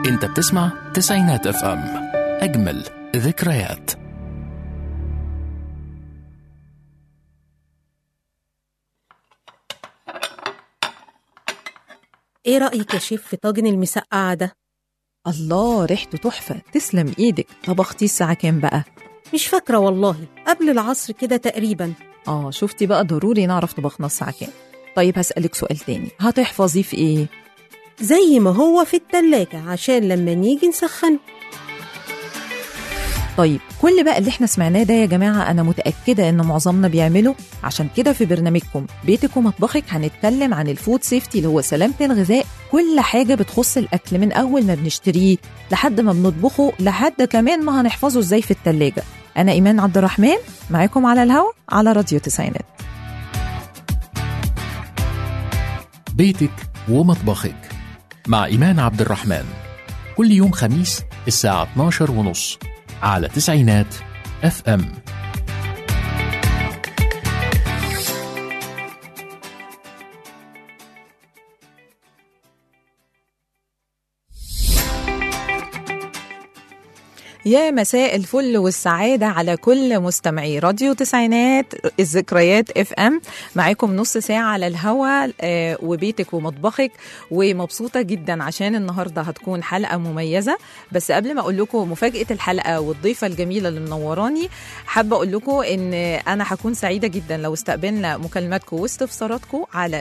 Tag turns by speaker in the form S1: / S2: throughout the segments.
S1: انت بتسمع تسعينات اف ام اجمل ذكريات
S2: ايه رأيك يا شيف في طاجن المسقعة ده؟
S3: الله ريحته تحفة تسلم ايدك طبختي الساعة كام بقى؟
S2: مش فاكرة والله قبل العصر كده تقريبا
S3: اه شفتي بقى ضروري نعرف طبخنا الساعة كام طيب هسألك سؤال تاني هتحفظيه في ايه؟
S2: زي ما هو في التلاجة عشان لما نيجي نسخنه
S3: طيب كل بقى اللي احنا سمعناه ده يا جماعة أنا متأكدة إن معظمنا بيعمله عشان كده في برنامجكم بيتك ومطبخك هنتكلم عن الفود سيفتي اللي هو سلامة الغذاء كل حاجة بتخص الأكل من أول ما بنشتريه لحد ما بنطبخه لحد كمان ما هنحفظه إزاي في التلاجة أنا إيمان عبد الرحمن معاكم على الهوا على راديو تسعينات
S1: بيتك ومطبخك مع إيمان عبد الرحمن كل يوم خميس الساعة 12 ونص على تسعينات اف ام
S3: يا مساء الفل والسعادة على كل مستمعي راديو تسعينات الذكريات اف ام معاكم نص ساعة على الهوا آه، وبيتك ومطبخك ومبسوطة جدا عشان النهاردة هتكون حلقة مميزة بس قبل ما اقول لكم مفاجأة الحلقة والضيفة الجميلة اللي منوراني حابة اقول لكم ان انا هكون سعيدة جدا لو استقبلنا مكالماتكم واستفساراتكم على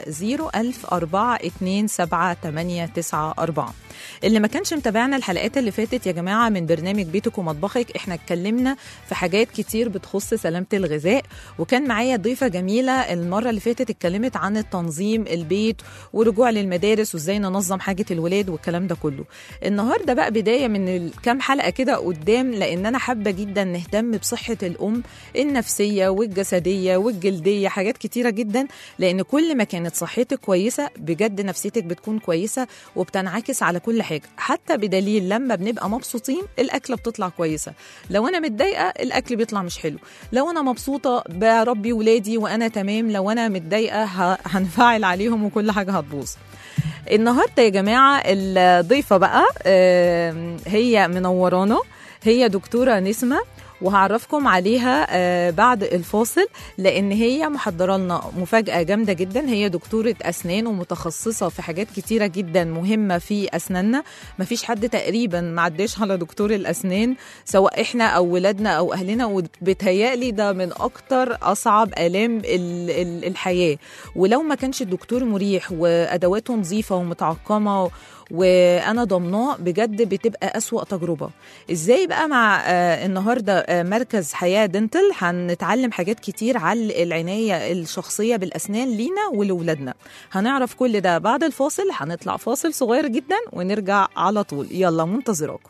S3: 010427894 اللي ما كانش متابعنا الحلقات اللي فاتت يا جماعه من برنامج بيتك ومطبخك احنا اتكلمنا في حاجات كتير بتخص سلامه الغذاء وكان معايا ضيفه جميله المره اللي فاتت اتكلمت عن التنظيم البيت ورجوع للمدارس وازاي ننظم حاجه الولاد والكلام ده كله النهارده بقى بدايه من الكام حلقه كده قدام لان انا حابه جدا نهتم بصحه الام النفسيه والجسديه والجلديه حاجات كتيره جدا لان كل ما كانت صحتك كويسه بجد نفسيتك بتكون كويسه وبتنعكس على كل حاجه حتى بدليل لما بنبقى مبسوطين الاكله بتطلع كويسه لو انا متضايقه الاكل بيطلع مش حلو لو انا مبسوطه بربي ولادي وانا تمام لو انا متضايقه ه- هنفعل عليهم وكل حاجه هتبوظ النهارده يا جماعه الضيفه بقى آم، هي منورانا هي دكتوره نسمه وهعرفكم عليها آه، بعد الفاصل لان هي محضره لنا مفاجاه جامده جدا هي دكتوره اسنان ومتخصصه في حاجات كتيره جدا مهمه في اسناننا مفيش حد تقريبا ما عداش على دكتور الاسنان سواء احنا او ولادنا او اهلنا وبتهيألي ده من اكتر اصعب الام ال- ال- الحياه ولو ما كانش الدكتور مريح وادواته نظيفه ومتعقمه وانا ضمناه بجد بتبقى اسوا تجربه ازاي بقى مع آه النهارده آه مركز حياه دنتل هنتعلم حاجات كتير على العنايه الشخصيه بالاسنان لينا ولولادنا هنعرف كل ده بعد الفاصل هنطلع فاصل صغير جدا ونرجع على طول يلا منتظراكم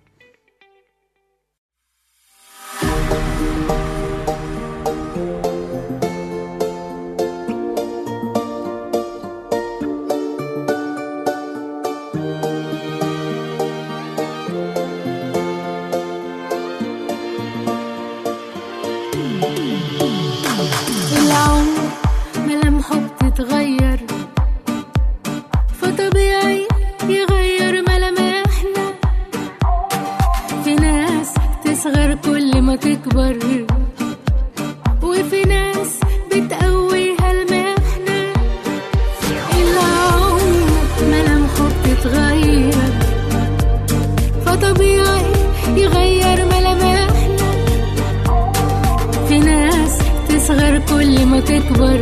S4: العمر ملامحه بتتغير فطبيعي يغير ملامحنا في ناس تصغر كل ما تكبر وفي ناس بتقويها المحنة العمر ملامحه بتتغير فطبيعي يغير ملامحنا في ناس تصغر كل ما تكبر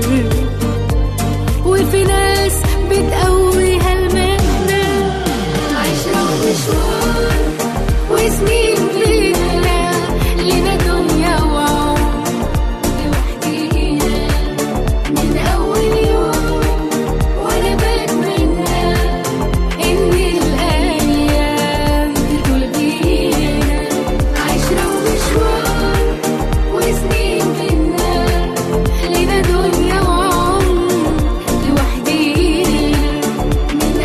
S4: وفي ناس بتقويها المهنة عشرة ومشوار وسنين لينا لنا دنيا وعمر لوحدينا من أول يوم وأنا بتمنى إن الأيام تطول بينا عشرة ومشوار وسنين منا لنا دنيا وعمر لوحدينا من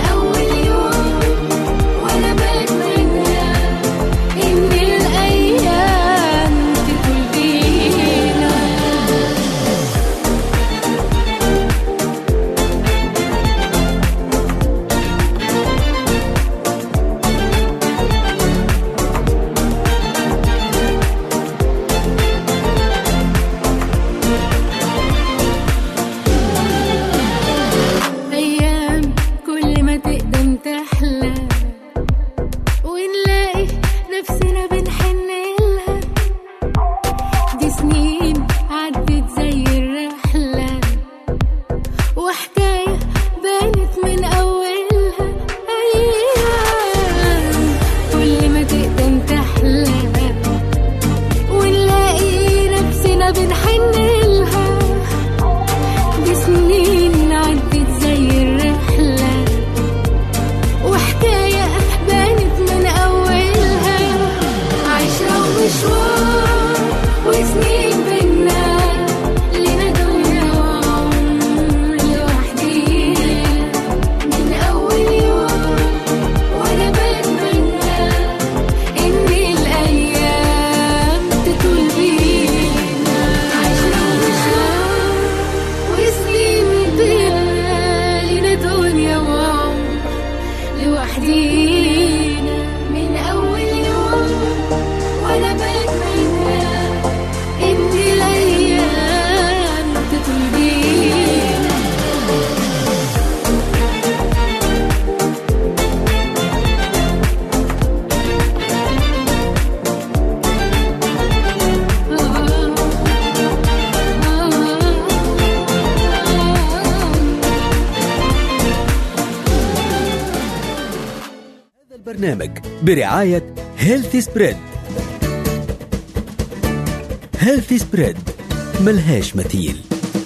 S5: البرنامج برعاية هيلثي سبريد هيلثي سبريد ملهاش مثيل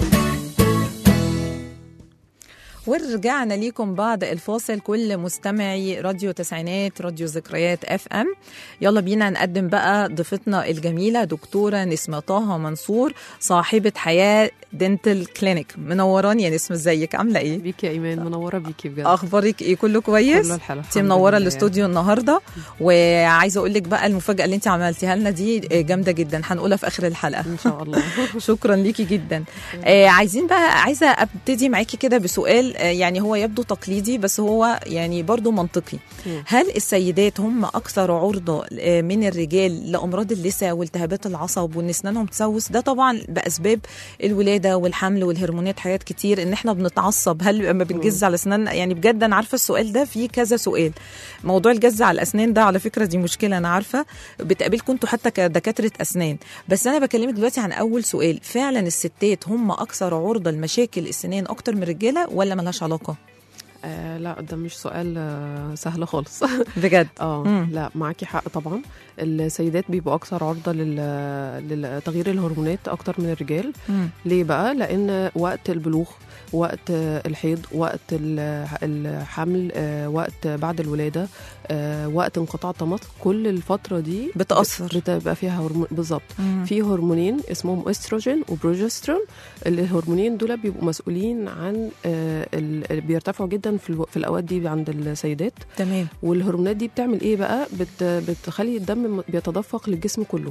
S3: ورجعنا ليكم بعد الفاصل كل مستمعي راديو تسعينات راديو ذكريات اف ام يلا بينا نقدم بقى ضيفتنا الجميله دكتوره نسمه طه منصور صاحبه حياه دنتال كلينيك منوراني يا نسمه ازيك عامله ايه
S6: بيكي يا ايمان منوره بيكي بجد
S3: اخبارك ايه كله كويس
S6: كله الحلو
S3: انت
S6: الحمد
S3: منوره
S6: لله.
S3: الاستوديو النهارده وعايزه اقول لك بقى المفاجاه اللي انت عملتيها لنا دي جامده جدا هنقولها في اخر الحلقه
S6: ان شاء الله
S3: شكرا ليكي جدا آه عايزين بقى عايزه ابتدي معاكي كده بسؤال آه يعني هو يبدو تقليدي بس هو يعني برضو منطقي
S6: مم.
S3: هل السيدات هم اكثر عرضه آه من الرجال لامراض اللثه والتهابات العصب وان اسنانهم تسوس ده طبعا باسباب الولاده والحمل والهرمونات حاجات كتير ان احنا بنتعصب هل لما بنجز على اسنان يعني بجد انا عارفه السؤال ده فيه كذا سؤال موضوع الجز على الاسنان ده على فكره دي مشكله انا عارفه بتقابلكم انتوا حتى كدكاتره اسنان بس انا بكلمك دلوقتي عن اول سؤال فعلا الستات هم اكثر عرضه لمشاكل السنان اكتر من الرجاله ولا ملهاش علاقه
S6: آه لا ده مش سؤال آه سهل خالص
S3: بجد
S6: اه
S3: مم.
S6: لا معاكي حق طبعا السيدات بيبقوا اكثر عرضه لل- لتغيير الهرمونات اكتر من الرجال
S3: مم.
S6: ليه بقى لان وقت البلوغ وقت الحيض وقت ال- الحمل آه، وقت بعد الولاده آه، وقت انقطاع التماثل كل الفتره دي
S3: بتاثر
S6: بتبقى فيها هرمون بالظبط
S3: مم.
S6: في هرمونين اسمهم استروجين وبروجسترون الهرمونين دول بيبقوا مسؤولين عن آه، ال- بيرتفعوا جدا في, الو... في الاوقات دي عند السيدات
S3: تمام
S6: والهرمونات دي بتعمل ايه بقى بت... بتخلي الدم بيتدفق للجسم كله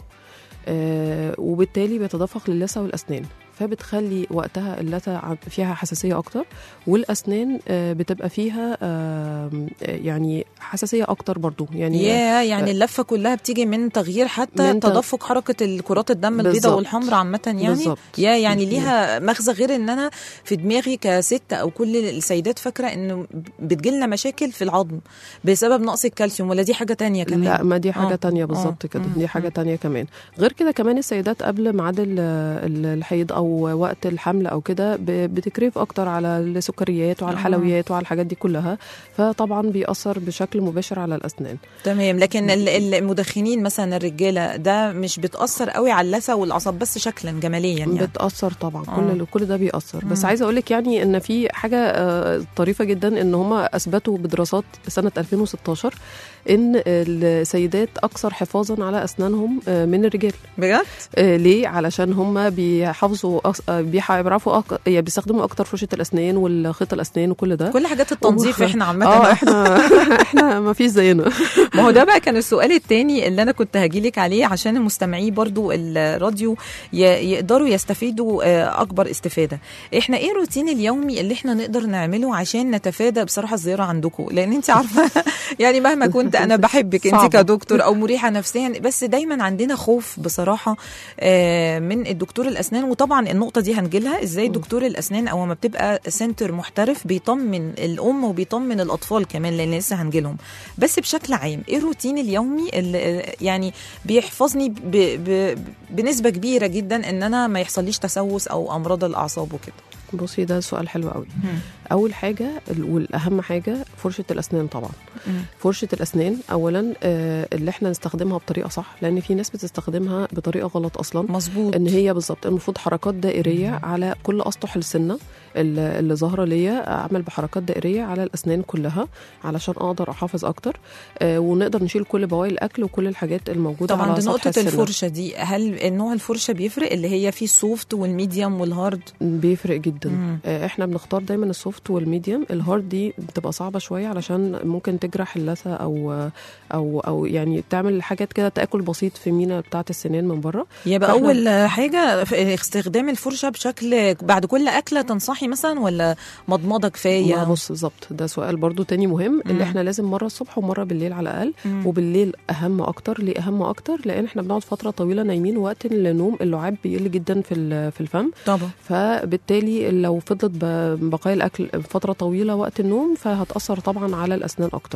S6: آه وبالتالي بيتدفق للثه والاسنان فبتخلي وقتها اللثه ع- فيها حساسيه اكتر والاسنان آه بتبقى فيها آه يعني حساسيه اكتر برضو يعني
S3: يا يعني اللفه كلها بتيجي من تغيير حتى
S6: من ت-
S3: تدفق حركه الكرات الدم البيضاء
S6: بالظبط.
S3: والحمراء عامه يعني
S6: بالظبط.
S3: يا يعني ليها مغزى غير ان انا في دماغي كست او كل السيدات فاكره انه بتجيلنا مشاكل في العظم بسبب نقص الكالسيوم ولا دي حاجه تانية كمان
S6: لا ما دي حاجه
S3: آه.
S6: آه. تانية بالظبط
S3: آه.
S6: كده
S3: مم.
S6: دي حاجه تانية كمان غير كده كمان السيدات قبل ميعاد ال- ال- الحيض او وقت الحمل او كده ب- بتكريف اكتر على السكريات وعلى
S3: آه.
S6: الحلويات وعلى الحاجات دي كلها فطبعا بيأثر بشكل مباشر على الاسنان
S3: تمام لكن ال- ال- المدخنين مثلا الرجاله ده مش بتاثر قوي على اللثه والاعصاب بس شكلا جماليا يعني
S6: بتأثر طبعا
S3: آه.
S6: كل كل ده بيأثر بس
S3: مم.
S6: عايزه اقول لك يعني ان في حاجه آه، طريفه جدا ان هم اثبتوا بدراسات سنه 2016 ان السيدات اكثر حفاظا على اسنانهم آه، من الرجال
S3: بجد
S6: آه، ليه علشان هم بيحافظوا أص- آه، بيح- بيعرفوا أك... يعني بيستخدموا اكتر فرشه الاسنان والخيط الاسنان وكل ده
S3: كل حاجات التنظيف
S6: وخ-
S3: احنا عامه
S6: اه احنا احنا ما فيش زينا
S3: ما هو ده بقى كان السؤال التاني اللي انا كنت هجيلك عليه عشان المستمعين برضو الراديو ي- يقدروا يستفيدوا آه، اكبر استفاده احنا ايه الروتين اليومي اللي احنا نقدر نعمله عشان نتفادى بصراحه الزياره عندكم لان انت عارفه يعني مهما كنت انا بحبك انت
S6: صعبة.
S3: كدكتور او مريحه نفسيا بس دايما عندنا خوف بصراحه آه، من الدكتور الاسنان وطبعا النقطه دي هنجيلها ازاي دكتور الاسنان او ما بتبقى سنتر محترف بيطمن الام وبيطمن الاطفال كمان لان لسه هنجيلهم بس بشكل عام ايه الروتين اليومي اللي يعني بيحفظني ب ب بنسبه كبيره جدا ان انا ما يحصليش تسوس او امراض الاعصاب وكده
S6: بصي ده سؤال حلو قوي اول حاجه ال- والاهم حاجه فرشه الاسنان طبعا
S3: مم.
S6: فرشه الاسنان اولا آه، اللي احنا نستخدمها بطريقه صح لان في ناس بتستخدمها بطريقه غلط اصلا
S3: مظبوط
S6: ان هي بالظبط المفروض حركات دائريه على كل اسطح السنه اللي اللي ظاهره ليا اعمل بحركات دائريه على الاسنان كلها علشان اقدر احافظ اكتر آه ونقدر نشيل كل بواقي الاكل وكل الحاجات الموجوده
S3: طبعا
S6: على
S3: دي
S6: سطح
S3: نقطة
S6: السنة.
S3: الفرشة دي هل نوع الفرشة بيفرق اللي هي في السوفت والميديوم والهارد
S6: بيفرق جدا
S3: مم.
S6: آه، احنا بنختار دايما السوفت والميديوم الهارد دي بتبقى صعبه شويه علشان ممكن تجرح اللثه او او او يعني تعمل حاجات كده تاكل بسيط في مينا بتاعه السنان من بره
S3: يبقى
S6: فإحنا-
S3: أول حاجة في استخدام الفرشة بشكل بعد كل أكلة تنصحي مثلا ولا مضمضة
S6: ما
S3: كفاية
S6: بص بالظبط ده سؤال برضو تاني مهم
S3: مم.
S6: اللي احنا لازم مره الصبح ومره بالليل على الاقل
S3: مم.
S6: وبالليل اهم اكتر ليه اهم اكتر لان احنا بنقعد فتره طويله نايمين وقت النوم اللعاب بيقل جدا في ال- في الفم
S3: طبعا
S6: فبالتالي لو فضلت ب- بقايا الاكل فتره طويله وقت النوم فهتاثر طبعا على الاسنان اكتر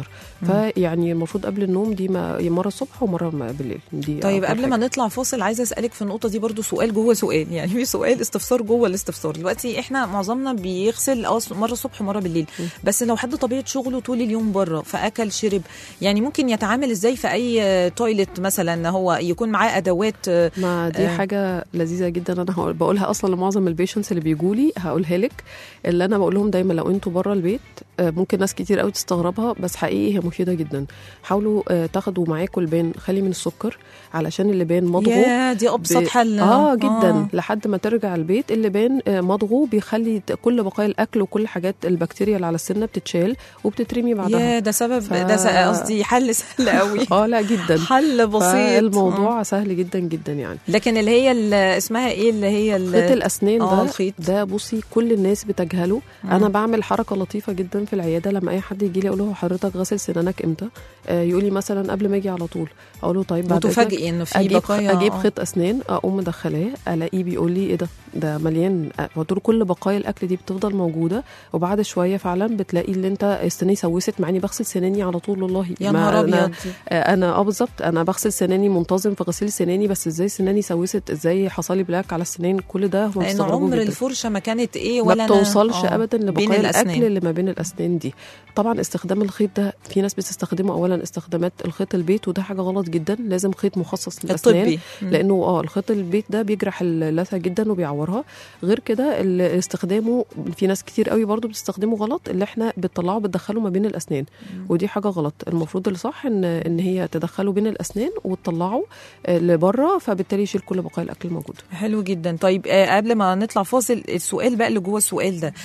S6: اكتر فيعني المفروض قبل النوم دي ما مره الصبح ومره ما بالليل دي
S3: طيب
S6: أفضل
S3: قبل ما
S6: حاجة.
S3: نطلع فاصل عايزه اسالك في النقطه دي برضو سؤال جوه سؤال يعني في سؤال استفسار جوه الاستفسار دلوقتي احنا معظمنا بيغسل اه مره الصبح ومره بالليل بس لو حد طبيعه شغله طول اليوم بره فاكل شرب يعني ممكن يتعامل ازاي في اي آه، تويلت مثلا هو يكون معاه ادوات آه،
S6: ما دي
S3: آه.
S6: حاجه لذيذه جدا انا هقول بقولها اصلا لمعظم البيشنتس اللي بيجوا لي هقولها لك اللي انا بقول لهم دايما لو انتوا بره البيت آه، ممكن ناس كتير قوي تستغربها بس حقيقي هي مفيده جدا حاولوا آه، تاخدوا معاكم اللبان خالي من السكر علشان اللبان مضغوط
S3: يا دي ابسط
S6: ب-
S3: حل
S6: اه جدا
S3: آه.
S6: لحد ما ترجع البيت اللبان آه، مضغو بيخلي ت- كل بقايا الاكل وكل حاجات البكتيريا اللي على السنه بتتشال وبتترمي بعدها
S3: يا ده سبب
S6: ف-
S3: ده س- قصدي حل سهل قوي
S6: اه لا جدا
S3: حل بسيط
S6: الموضوع سهل جدا جدا يعني
S3: لكن اللي هي اللي اسمها ايه اللي هي ال-
S6: خيط الاسنان
S3: آه،
S6: ده
S3: الخيط.
S6: ده بصي كل الناس بتجهله انا بعمل حركه لطيفه جدا في العياده لما اي حد يجي لي اقول له حضرتك غسل سنانك امتى آه يقول لي مثلا قبل ما اجي على طول اقول له طيب بعد إذنك
S3: وتفاجئي انه في
S6: اجيب
S3: بقايا
S6: اجيب
S3: آه.
S6: خيط اسنان اقوم مدخلاه الاقيه بيقول لي ايه ده ده مليان قلت له كل بقايا الاكل دي بتفضل موجوده وبعد شويه فعلا بتلاقي اللي انت سناني سوست مع اني بغسل سناني على طول والله
S3: يا
S6: ما
S3: نهار
S6: أنا-
S3: ابيض
S6: آه، انا اه بالظبط انا بغسل سناني منتظم في غسيل سناني بس ازاي سناني سوست ازاي حصل لي بلاك على السنان كل ده هم
S3: لان
S6: بيستغربوا
S3: عمر
S6: جداً.
S3: الفرشه ما كانت ايه ولا
S6: ما
S3: أنا-
S6: بتوصلش
S3: آه،
S6: ابدا
S3: بين
S6: لبقايا
S3: الأسنان.
S6: الاكل اللي ما بين الاسنان دي طبعا استخدام الخيط ده في ناس بتستخدمه اولا استخدامات الخيط البيت وده حاجه غلط جدا لازم خيط مخصص للاسنان
S3: الطبي مم.
S6: لانه اه الخيط البيت ده بيجرح اللثه جدا وبيعورها غير كده ال- استخدامه في ناس كتير قوي برضو بتستخدمه غلط اللي احنا بتطلعه بتدخله ما بين الاسنان ودي حاجه غلط المفروض الصح ان ان هي تدخله بين الاسنان وتطلعه آه، لبره فبالتالي يشيل كل بقايا الاكل الموجوده
S3: حلو جدا طيب آه قبل ما نطلع فاصل السؤال بقى اللي جوه السؤال ده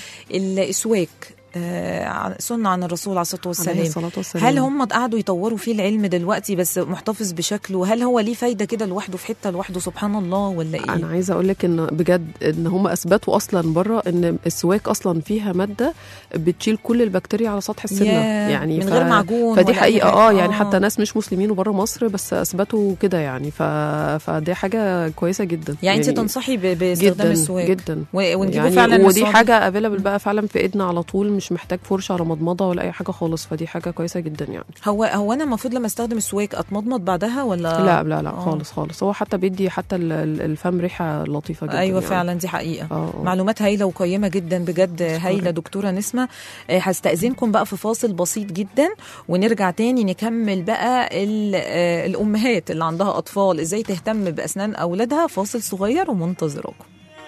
S3: الاسواك آه عن- سنه عن الرسول عليه الصلاه
S6: عليه
S3: والسلام
S6: الصلاه والسلام
S3: هل هم قعدوا يطوروا فيه العلم دلوقتي بس محتفظ بشكله هل هو ليه فايده كده لوحده في حته لوحده سبحان الله ولا ايه
S6: انا عايزه اقول لك ان بجد ان هم اثبتوا اصلا بره ان السواك اصلا فيها ماده بتشيل كل البكتيريا على سطح السنه
S3: ياه،
S6: يعني
S3: من غير معجون
S6: فدي
S3: ولا أي
S6: حقيقه
S3: حاجة.
S6: اه يعني
S3: آه.
S6: حتى ناس مش مسلمين وبره مصر بس اثبتوا كده يعني ف... فدي حاجه كويسه جدا
S3: يعني انت تنصحي ب- باستخدام
S6: جدا
S3: السواك
S6: جدا
S3: و- ونجيبه
S6: يعني
S3: فعلا
S6: ودي
S3: الصادق.
S6: حاجه افيلابل بقى فعلا في ايدنا على طول مش محتاج فرشه ولا مضمضه ولا اي حاجه خالص فدي حاجه كويسه جدا يعني
S3: هو هو انا المفروض لما استخدم السواك اتمضمض بعدها ولا
S6: لا لا لا
S3: آه.
S6: خالص خالص هو حتى بيدي حتى ال- ال- الفم ريحه لطيفه جدا
S3: ايوه
S6: يعني.
S3: فعلا دي حقيقه
S6: اه آه.
S3: معلومات هايله وقيمه جدا بجد هايله دكتوره نسمه آه، هستاذنكم بقى في فاصل بسيط جدا ونرجع تاني نكمل بقى ال- آه، الامهات اللي عندها اطفال ازاي تهتم باسنان اولادها فاصل صغير ومنتظراكم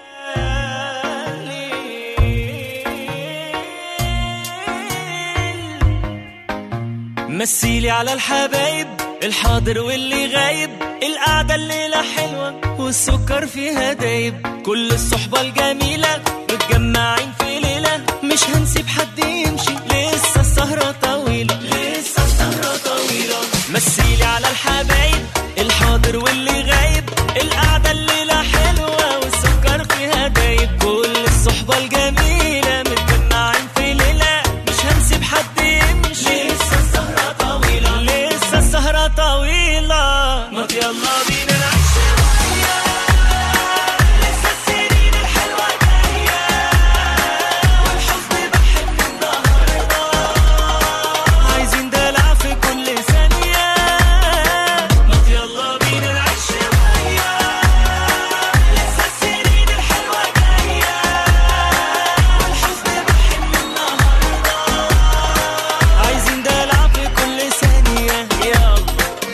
S7: مثيلي على الحبايب الحاضر واللي غايب القعدة الليلة حلوة والسكر فيها دايب كل الصحبة الجميلة متجمعين في ليلة مش هنسيب حد يمشي لسه السهرة طويلة لسه السهرة طويلة مثيلي على الحبايب الحاضر واللي غايب القعدة الليلة حلوة والسكر فيها دايب كل الصحبة الجميلة متجمعين في ليلة مش هنسيب حد يمشي لسه السهرة طويلة لسه السهرة طويلة ما يلا بينا نعيش شوية لسه السنين الحلوة جاية والحزن بحب النهاردة عايزين دلع في كل ثانية ما يلا بينا نعيش شوية لسه السنين الحلوة جاية والحزن بحب النهاردة عايزين دلع في كل ثانية يلا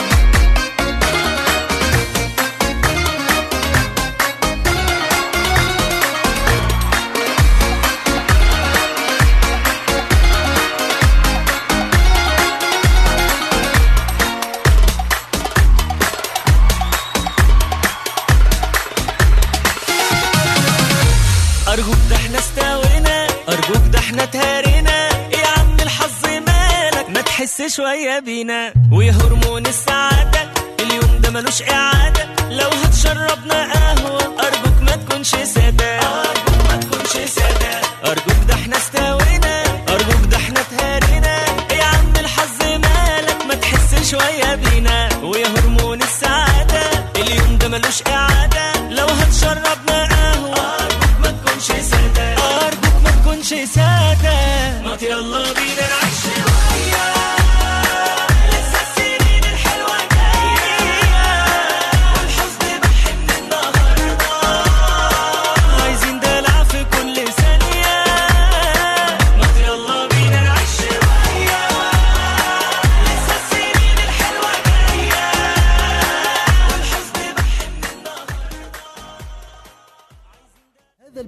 S7: أرجوك ده احنا استوينا أرجوك ده احنا تهارينا يا عم الحظ مالك ما تحس شوية بينا ويا هرمون السعادة اليوم ده ملوش إعادة لو هتشربنا قهوة أرجوك ما تكونش سادة أرجوك ما تكونش سادة أرجوك ده احنا استوينا أرجوك ده احنا تهارينا يا عم الحظ مالك ما تحس شوية بينا ويا هرمون السعادة اليوم ده ملوش إعادة لو هتشربنا قهوة أرجوك ما تكونش سادة أرجوك ما تكونش سادة ما يلا بينا نعيش شوية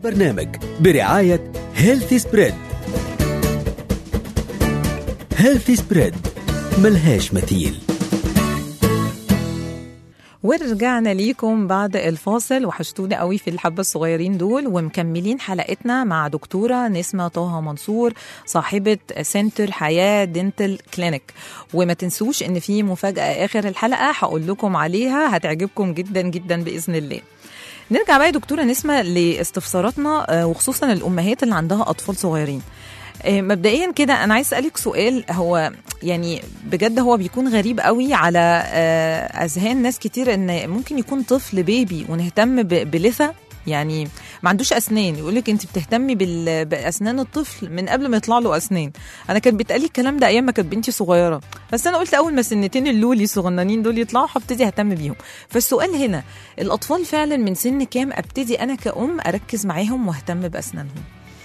S5: البرنامج برعاية هيلثي سبريد هيلثي سبريد ملهاش مثيل
S3: ورجعنا ليكم بعد الفاصل وحشتونا قوي في الحبة الصغيرين دول ومكملين حلقتنا مع دكتورة نسمة طه منصور صاحبة سنتر حياة دينتال كلينيك وما تنسوش ان في مفاجأة اخر الحلقة هقول لكم عليها هتعجبكم جدا جدا بإذن الله نرجع بقى يا دكتورة نسمة لاستفساراتنا آه، وخصوصا الأمهات اللي عندها أطفال صغيرين آه، مبدئيا كده انا عايز اسالك سؤال هو يعني بجد هو بيكون غريب قوي على آه، اذهان ناس كتير ان ممكن يكون طفل بيبي ونهتم ب- بلثه يعني ما عندوش اسنان يقول لك انت بتهتمي بال- باسنان الطفل من قبل ما يطلع له اسنان انا كان بيتقالي الكلام ده ايام ما كانت بنتي صغيره بس انا قلت اول ما سنتين اللولي الصغننين دول يطلعوا هبتدي اهتم بيهم فالسؤال هنا الاطفال فعلا من سن كام ابتدي انا كأم اركز معاهم واهتم باسنانهم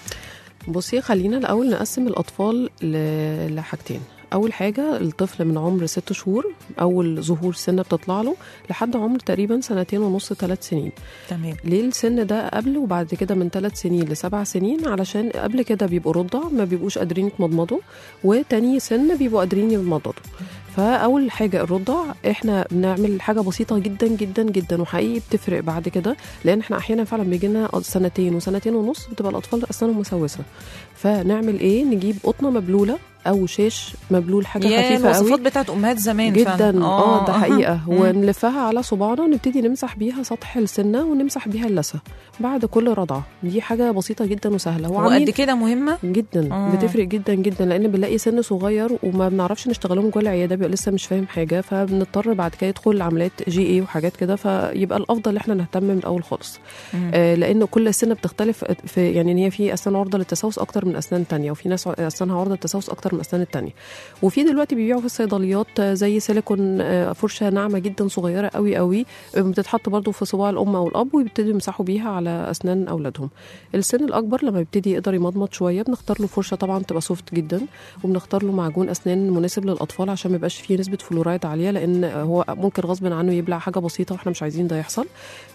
S6: بصي خلينا الاول نقسم الاطفال ل- لحاجتين اول حاجه الطفل من عمر ست شهور اول ظهور سنه بتطلع له لحد عمر تقريبا سنتين ونص ثلاث سنين
S3: تمام
S6: ليه السن ده قبل وبعد كده من ثلاث سنين لسبع سنين علشان قبل كده بيبقوا رضع ما بيبقوش قادرين يتمضمضوا وتاني سن بيبقوا قادرين يتمضمضوا فاول حاجه الرضع احنا بنعمل حاجه بسيطه جدا جدا جدا وحقيقي بتفرق بعد كده لان احنا احيانا فعلا بيجي لنا سنتين وسنتين ونص بتبقى الاطفال اسنانهم مسوسه فنعمل ايه نجيب قطنه مبلوله او شاش مبلول حاجه
S3: يا
S6: خفيفه قوي
S3: الوصفات بتاعت امهات زمان
S6: جدا
S3: فعلا.
S6: اه ده حقيقه
S3: مم.
S6: ونلفها على صباعنا ونبتدي نمسح بيها سطح السنه ونمسح بيها اللثه بعد كل رضعه دي حاجه بسيطه جدا وسهله وعاملين
S3: وقد كده مهمه
S6: جدا
S3: آه.
S6: بتفرق جدا جدا لان بنلاقي سن صغير وما بنعرفش نشتغلهم جوه العياده بيبقى لسه مش فاهم حاجه فبنضطر بعد كده يدخل عمليات جي اي وحاجات كده فيبقى الافضل ان احنا نهتم من الاول خالص
S3: مم.
S6: آه لان كل سنه بتختلف في يعني ان هي في اسنان عرضه للتسوس اكتر من اسنان تانية وفي ناس اسنانها عرضه للتسوس اكتر من اسنان التانية وفي دلوقتي بيبيعوا في الصيدليات آه، زي سيليكون آه، فرشه ناعمه جدا صغيره قوي قوي آه، بتتحط برضو في صباع الام او الاب ويبتدوا يمسحوا بيها على اسنان اولادهم السن الاكبر لما يبتدي يقدر يمضمض شويه بنختار له فرشه طبعا تبقى سوفت جدا وبنختار له معجون اسنان مناسب للاطفال عشان ما يبقاش فيه نسبه فلورايد عاليه لان هو ممكن غصب عنه يبلع حاجه بسيطه واحنا مش عايزين ده يحصل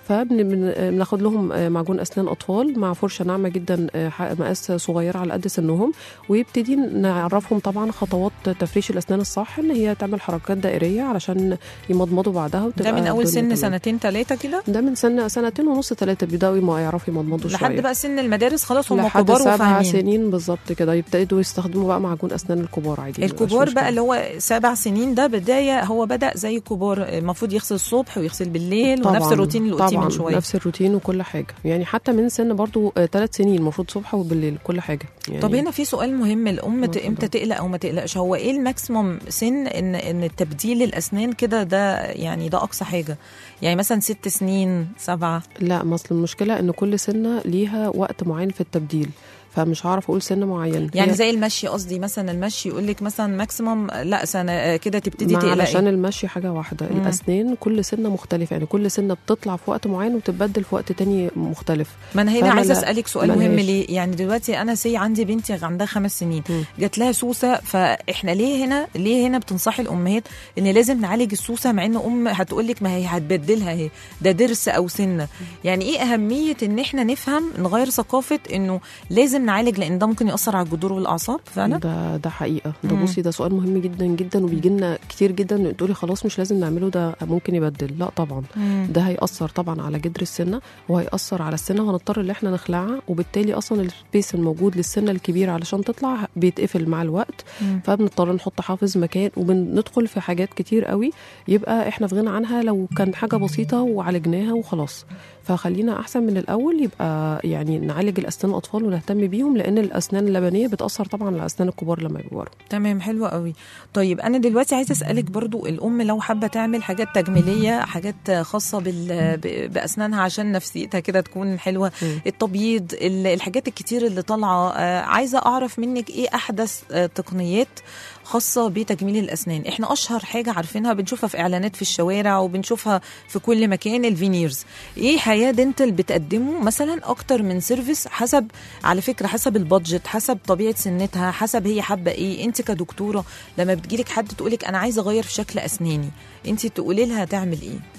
S6: فبناخد لهم آه، معجون اسنان اطفال مع فرشه ناعمه جدا آه، ح- مقاس صغيره على قد سنهم ويبتدي نعرفهم طبعا خطوات تفريش الاسنان الصح ان هي تعمل حركات دائريه علشان يمضمضوا بعدها
S3: ده
S6: وتبقى
S3: من اول
S6: الدنيا
S3: سن
S6: تمام.
S3: سنتين ثلاثه كده
S6: ده من سنه سنتين ونص ثلاثه بيبداوا ما يعرفوا يمضمضوا شويه
S3: لحد بقى سن المدارس خلاص هم
S6: لحد
S3: كبار
S6: سبع
S3: وفاهمين
S6: سنين بالظبط كده يبتدوا يستخدموا بقى معجون اسنان الكبار عادي مبقاش
S3: الكبار
S6: مشكلة.
S3: بقى اللي هو سبع سنين ده بدايه هو بدا زي كبار المفروض يغسل الصبح ويغسل بالليل ونفس
S6: طبعاً،
S3: الروتين اللي قلتيه
S6: طبعا
S3: من شويه
S6: نفس الروتين وكل حاجه يعني حتى من سن برضو ثلاث سنين المفروض صبح وبالليل كل حاجه يعني
S3: طب هنا في سؤال مهم الام ت-
S6: اتفضل.
S3: امتى تقلق او ما تقلقش هو ايه الماكسيموم سن ان ان تبديل الاسنان كده ده يعني ده اقصى حاجه يعني مثلا ست سنين سبعه
S6: لا ما اصل المشكله ان كل سنه ليها وقت معين في التبديل فمش هعرف اقول سن معين
S3: يعني
S6: هي-
S3: زي المشي قصدي مثلا المشي يقول لك مثلا ماكسيموم لا سنه آه، كده تبتدي
S6: ما علشان
S3: تقلقي
S6: المشي حاجه واحده
S3: مم.
S6: الاسنان كل سنه مختلفه يعني كل سنه بتطلع في وقت معين وتتبدل في وقت تاني مختلف
S3: ما انا هنا
S6: فأنا
S3: عايزه
S6: لا-
S3: اسالك سؤال مهم
S6: ملهاش.
S3: ليه يعني دلوقتي انا سي عندي بنتي عندها خمس سنين
S6: مم.
S3: جات لها سوسه فاحنا ليه هنا ليه هنا بتنصحي الامهات ان لازم نعالج السوسه مع ان ام هتقول لك ما هي هتبدلها اهي ده ضرس او سنه يعني ايه اهميه ان احنا نفهم نغير ثقافه انه لازم نعالج لان ده ممكن ياثر على الجذور والاعصاب فعلا
S6: ده ده حقيقه ده
S3: مم.
S6: بصي ده سؤال مهم جدا جدا وبيجي لنا كتير جدا تقولي خلاص مش لازم نعمله ده ممكن يبدل لا طبعا
S3: مم.
S6: ده هيأثر طبعا على جدر السنه وهيأثر على السنه وهنضطر ان احنا نخلعها وبالتالي اصلا السبيس الموجود للسنه الكبيره علشان تطلع بيتقفل مع الوقت
S3: مم.
S6: فبنضطر نحط حافظ مكان وبندخل في حاجات كتير قوي يبقى احنا في غنى عنها لو كان حاجه بسيطه وعالجناها وخلاص فخلينا احسن من الاول يبقى يعني نعالج الاسنان الاطفال ونهتم بيهم لان الاسنان اللبنيه بتاثر طبعا على الاسنان الكبار لما يكبروا
S3: تمام حلو قوي طيب انا دلوقتي عايزه اسالك برضو الام لو حابه تعمل حاجات تجميليه حاجات خاصه بال ب- باسنانها عشان نفسيتها كده تكون حلوه
S6: مم.
S3: التبييض ال- الحاجات الكتير اللي طالعه آه، عايزه اعرف منك ايه احدث آه، تقنيات خاصة بتجميل الأسنان إحنا أشهر حاجة عارفينها بنشوفها في إعلانات في الشوارع وبنشوفها في كل مكان الفينيرز إيه حياة دينتل بتقدمه مثلا أكتر من سيرفيس حسب على فكرة حسب البادجت حسب طبيعة سنتها حسب هي حابة إيه أنت كدكتورة لما بتجيلك حد تقولك أنا عايزة أغير في شكل أسناني أنت تقولي لها تعمل إيه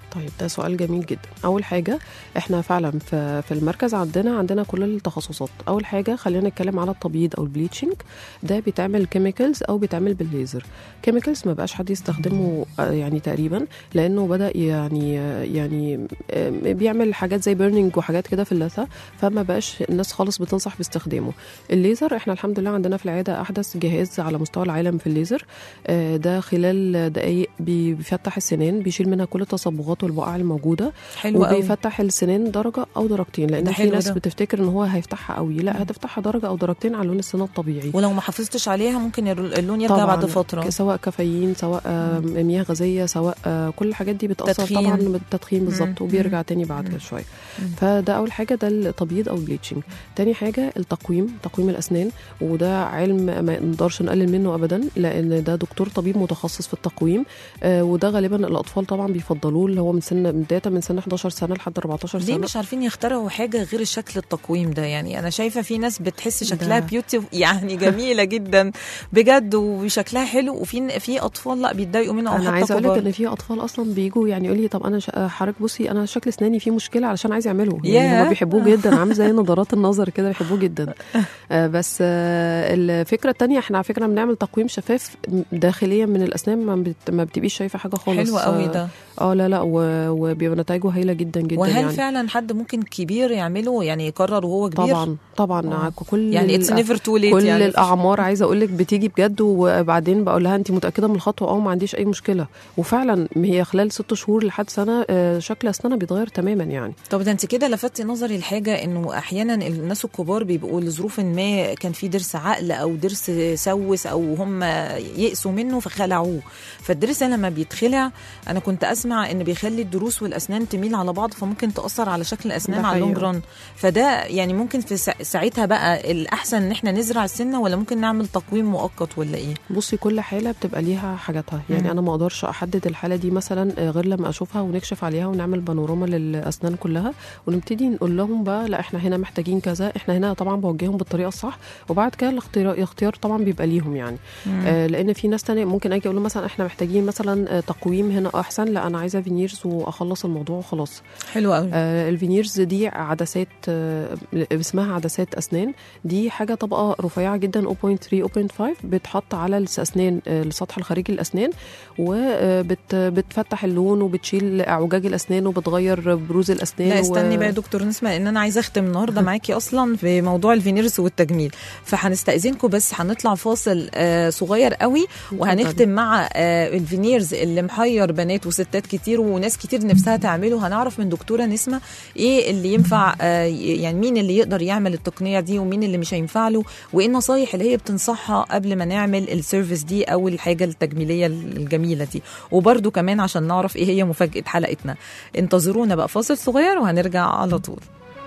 S6: طيب ده سؤال جميل جدا اول حاجه احنا فعلا في في المركز عندنا عندنا كل التخصصات اول حاجه خلينا نتكلم على التبييض او البليتشنج ده بيتعمل كيميكالز او بيتعمل بالليزر كيميكالز ما بقاش حد يستخدمه آه، يعني تقريبا لانه بدا يعني آه، يعني آه، بيعمل حاجات زي بيرنينج وحاجات كده في اللثه فما بقاش الناس خالص بتنصح باستخدامه الليزر احنا الحمد لله عندنا في العياده احدث جهاز على مستوى العالم في الليزر آه، ده خلال دقائق بيفتح السنان بيشيل منها كل التصبغات والبقع الموجوده
S3: حلو قوي
S6: وبيفتح السنان درجه او درجتين لان
S3: ده
S6: في
S3: حلو
S6: ناس
S3: ده.
S6: بتفتكر ان هو هيفتحها قوي لا هتفتحها درجه او درجتين على لون السنه الطبيعي
S3: ولو ما حافظتش عليها ممكن الر- اللون يرجع
S6: طبعاً،
S3: بعد فتره
S6: ك- سواء كافيين سواء آه، مياه غازيه سواء آه، كل الحاجات دي بتاثر
S3: تدخين.
S6: طبعا بالتدخين بالظبط
S3: مم.
S6: وبيرجع تاني بعد كده شويه فده اول حاجه ده التبييض او البليتشنج تاني حاجه التقويم تقويم الاسنان وده علم ما نقدرش نقلل منه ابدا لان ده دكتور طبيب متخصص في التقويم آه، وده غالبا الاطفال طبعا بيفضلوه اللي هو من سن بدايه من سن 11 سنه لحد 14
S3: ليه
S6: سنه
S3: مش عارفين يخترعوا حاجه غير الشكل التقويم ده يعني انا شايفه في ناس بتحس شكلها
S6: ده-
S3: بيوتي يعني جميله جدا بجد وشكلها حلو وفي في اطفال لا بيتضايقوا منه او
S6: انا
S3: حتى
S6: عايزه اقول لك
S3: كبار
S6: ان في اطفال اصلا بيجوا يعني يقول لي طب انا ش- حضرتك بصي انا شكل اسناني فيه مشكله علشان عايز يعمله يعني
S3: ياه.
S6: هم بيحبوه جدا عامل زي نظارات النظر كده بيحبوه جدا آه، بس آه، الفكره الثانيه احنا على فكره بنعمل تقويم شفاف داخليا من الاسنان ما, بت... ما بتبقيش شايفه حاجه خالص
S3: حلو قوي
S6: آه،
S3: ده
S6: اه لا لا و- وبيبقى نتائجه هايله جدا جدا
S3: وهل
S6: يعني
S3: فعلا حد ممكن كبير يعمله يعني يقرر وهو كبير
S6: طبعا طبعا
S3: آه.
S6: كل
S3: يعني اتس
S6: الأ-
S3: نيفر تو ليت
S6: كل
S3: يعني مفيش-
S6: الاعمار عايزه اقول لك بتيجي بجد وبعدين بقول لها انت متاكده من الخطوه اه ما عنديش اي مشكله وفعلا هي خلال ست شهور لحد سنه آه، شكل اسنانها بيتغير تماما يعني
S3: طب ده انت كده لفتي نظري لحاجه انه احيانا الناس الكبار بيبقوا لظروف ما كان في ضرس عقل او ضرس سوس او هم يئسوا منه فخلعوه فالضرس لما بيتخلع انا كنت اسمع ان بيخلي الضروس والاسنان تميل على بعض فممكن تاثر على شكل الاسنان
S6: ده
S3: على اللونج
S6: حقيقة.
S3: ران فده يعني ممكن في سا- ساعتها بقى الاحسن ان احنا نزرع السنه ولا ممكن نعمل تقويم مؤقت ولا ايه
S6: بصي كل حاله بتبقى ليها حاجاتها يعني
S3: مم.
S6: انا ما اقدرش احدد الحاله دي مثلا آه، غير لما اشوفها ونكشف عليها ونعمل بانوراما للاسنان كلها ونبتدي نقول لهم بقى لا احنا هنا محتاجين كذا احنا هنا طبعا بوجههم بالطريقه الصح وبعد كده الاختيار الاختيار طبعا بيبقى ليهم يعني آه لان في ناس تانية ممكن اجي اقول لهم مثلا احنا محتاجين مثلا آه، تقويم هنا احسن لا انا عايزه فينيرز واخلص الموضوع وخلاص
S3: حلو قوي
S6: آه الفينيرز دي عدسات آه اسمها عدسات اسنان دي حاجه طبقه رفيعه جدا 0.3 0.5 بتحط على الاسنان آه السطح الخارجي للاسنان وبتفتح اللون وبتشيل اعوجاج الاسنان وبتغير بروز الاسنان
S3: لا
S6: و-
S3: استني بقى يا دكتور نسمة لان انا عايزه اختم النهارده معاكي اصلا في موضوع الفينيرز والتجميل فهنستاذنكم بس هنطلع فاصل آه صغير قوي وهنختم مع آه الفينيرز اللي محير بنات وستات كتير وناس كتير نفسها تعمله هنعرف من دكتوره نسمة ايه اللي ينفع آه يعني مين اللي يقدر يعمل التقنيه دي ومين اللي مش هينفع له وايه النصايح اللي هي بتنصحها قبل ما نعمل السيرفيس دي او الحاجه التجميليه الجميله دي وبرده كمان عشان نعرف ايه هي مفاجاه حلقتنا انتظرونا بقى فاصل صغير وهنرجع على طول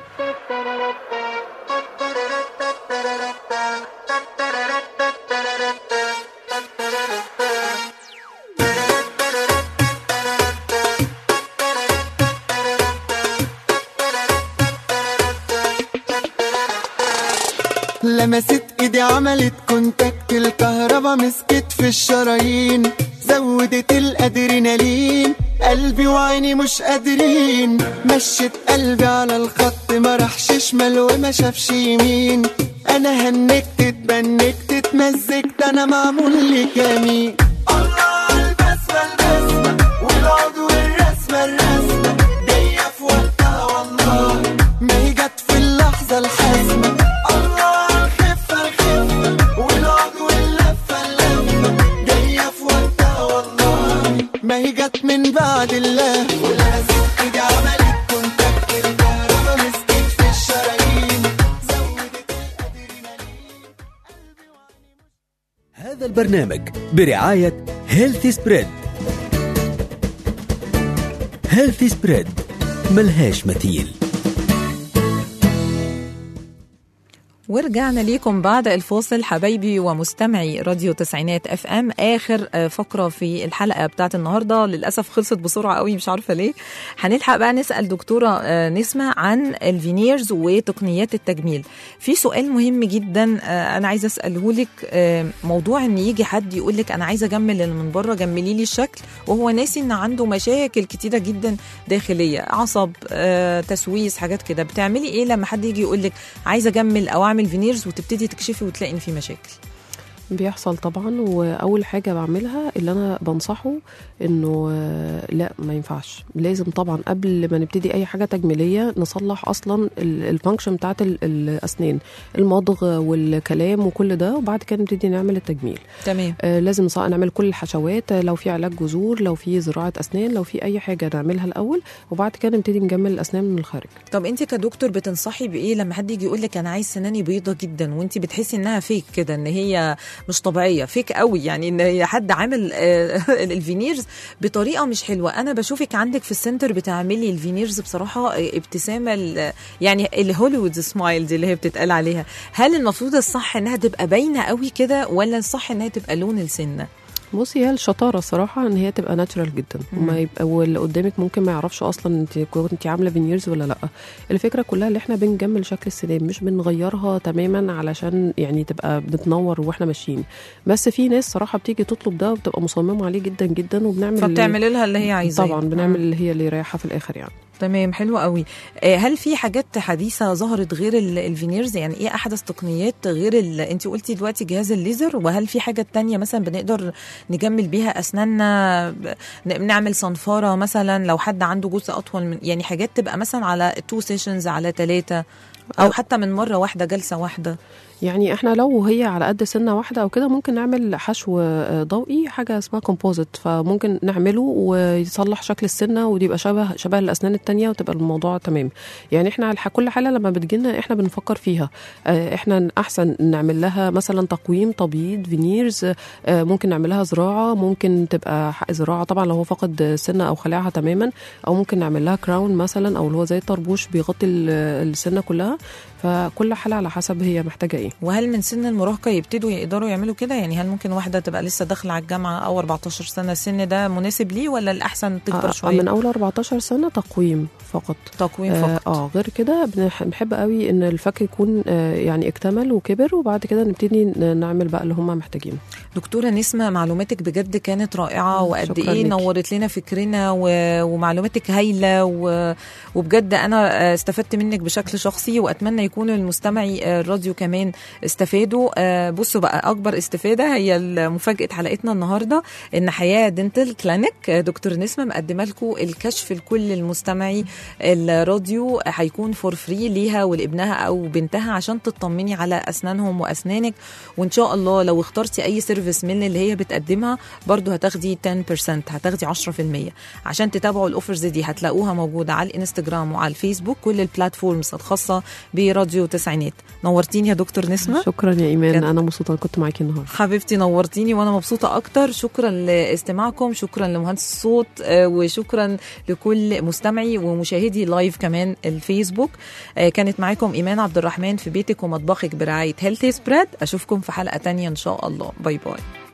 S8: لمست ايدي عملت كونتاكت الكهربا مسكت في الشرايين زودت الادرينالين قلبي وعيني مش قادرين مشت قلبي على الخط ما راحش شمال وما شافش يمين انا هنكت اتبنكت اتمزجت انا معمول لي كمين الله على البسمة البسمة والعود والرسمة الرسمة جاية في وقتها والله ما هي جت في اللحظة الحاسمة الله على الخفة الخفة والعود واللفة اللفة جاية في وقتها والله ما هي جت من بعد الله ولمست ايدي عملت كونتاكت الكهربا مسكت في الشرايين زودت الادرينالين
S5: هذا البرنامج برعاية هيلثي سبريد هيلثي سبريد ملهاش مثيل
S3: ورجعنا ليكم بعد الفاصل حبايبي ومستمعي راديو تسعينات اف ام اخر آه، فقره في الحلقه بتاعت النهارده للاسف خلصت بسرعه قوي مش عارفه ليه هنلحق بقى نسال دكتوره آه، نسمه عن الفينيرز وتقنيات التجميل في سؤال مهم جدا آه، انا عايزه اساله لك آه، موضوع ان يجي حد يقول لك انا عايزه اجمل اللي من بره جملي لي الشكل وهو ناسي ان عنده مشاكل كتيره جدا داخليه عصب آه، تسويس حاجات كده بتعملي ايه لما حد يجي يقول لك عايزه اجمل او اعمل فينيرز وتبتدي تكشفي وتلاقي ان في مشاكل
S6: بيحصل طبعا واول حاجه بعملها اللي انا بنصحه انه آه، لا ما ينفعش لازم طبعا قبل ما نبتدي اي حاجه تجميليه نصلح اصلا الفانكشن بتاعت ال- الاسنان المضغ والكلام وكل ده وبعد كده نبتدي نعمل التجميل
S3: تمام
S6: آه، لازم ص- نعمل كل الحشوات آه، لو في علاج جذور لو في زراعه اسنان لو في اي حاجه نعملها الاول وبعد كده نبتدي نجمل الاسنان من الخارج
S3: طب انت كدكتور بتنصحي بايه لما حد يجي يقول لك انا عايز سناني بيضه جدا وانت بتحسي انها فيك كده ان هي مش طبيعيه فيك قوي يعني ان هي حد عامل آه، الفينيرز بطريقه مش حلوه انا بشوفك عندك في السنتر بتعملي الفينيرز بصراحه آه، ابتسامه ال- يعني الهوليوود سمايل دي اللي هي بتتقال عليها هل المفروض الصح انها تبقى باينه قوي كده ولا الصح انها تبقى لون السنه
S6: بصي هي الشطاره الصراحه ان هي تبقى ناتشرال جدا
S3: مم.
S6: وما يبقى واللي قدامك ممكن ما يعرفش اصلا انت كنت عامله فينيرز ولا لا الفكره كلها اللي احنا بنجمل شكل السنان مش بنغيرها تماما علشان يعني تبقى بتنور واحنا ماشيين بس في ناس صراحه بتيجي تطلب ده وبتبقى مصممه عليه جدا جدا وبنعمل
S3: فبتعملي لها اللي هي عايزاه
S6: طبعا بنعمل اللي هي اللي رايحه في الاخر يعني
S3: تمام حلو قوي آه، هل في حاجات حديثه ظهرت غير ال- الفينيرز يعني ايه احدث تقنيات غير ال... انت قلتي دلوقتي جهاز الليزر وهل في حاجه تانية مثلا بنقدر نجمل بيها اسناننا ب- ن- نعمل صنفاره مثلا لو حد عنده جزء اطول من يعني حاجات تبقى مثلا على تو سيشنز على ثلاثه او حتى من مره واحده جلسه واحده
S6: يعني احنا لو هي على قد سنه واحده او كده ممكن نعمل حشو آه، ضوئي حاجه اسمها كومبوزيت فممكن نعمله ويصلح شكل السنه ودي يبقى شبه شبه الاسنان التانية وتبقى الموضوع تمام يعني احنا الح- كل حاله لما بتجيلنا احنا بنفكر فيها آه، احنا احسن نعمل لها مثلا تقويم تبييض فينيرز آه، ممكن نعمل لها زراعه ممكن تبقى حق زراعه طبعا لو هو فقد سنه او خلاعها تماما او ممكن نعمل لها كراون مثلا او اللي هو زي الطربوش بيغطي ال- السنه كلها فكل حاله على حسب هي محتاجه ايه
S3: وهل من سن المراهقه يبتدوا يقدروا يعملوا كده يعني هل ممكن واحده تبقى لسه داخله على الجامعه او 14 سنه السن ده مناسب ليه ولا الاحسن تكبر
S6: آه،
S3: شويه
S6: من اول 14 سنه تقويم فقط
S3: تقويم
S6: آه،
S3: فقط
S6: اه غير كده بنح- بنحب قوي ان الفك يكون آه يعني اكتمل وكبر وبعد كده نبتدي ن- نعمل بقى اللي هم محتاجينه
S3: دكتورة نسمة معلوماتك بجد كانت رائعة وقد
S6: شكراً
S3: إيه
S6: لك.
S3: نورت لنا فكرنا و... ومعلوماتك هايلة و... وبجد أنا آه، استفدت منك بشكل شخصي وأتمنى يكون المستمعي آه، الراديو كمان استفادوا آه، بصوا بقى أكبر استفادة هي مفاجأة حلقتنا النهاردة إن حياة دنتل كلينيك آه، دكتور نسمة مقدمة لكم الكشف لكل المستمعي الراديو هيكون فور فري ليها ولابنها أو بنتها عشان تطمني على أسنانهم وأسنانك وان شاء الله لو اخترتي اي سيرفيس من اللي هي بتقدمها برضو هتاخدي 10% هتاخدي 10% عشان تتابعوا الاوفرز دي هتلاقوها موجوده على الانستجرام وعلى الفيسبوك كل البلاتفورمز الخاصه براديو تسعينات نورتيني يا دكتور نسمه
S6: شكرا يا ايمان
S3: بجد.
S6: انا مبسوطه كنت معاكي النهارده
S3: حبيبتي نورتيني وانا مبسوطه اكتر شكرا لاستماعكم شكرا لمهندس الصوت آه، وشكرا لكل مستمعي ومشاهدي لايف كمان الفيسبوك آه، كانت معاكم ايمان عبد الرحمن في بيتك ومطبخك برعايه هيلثي سبريد اشوفكم في حلقه تانية ان شاء الله باي باي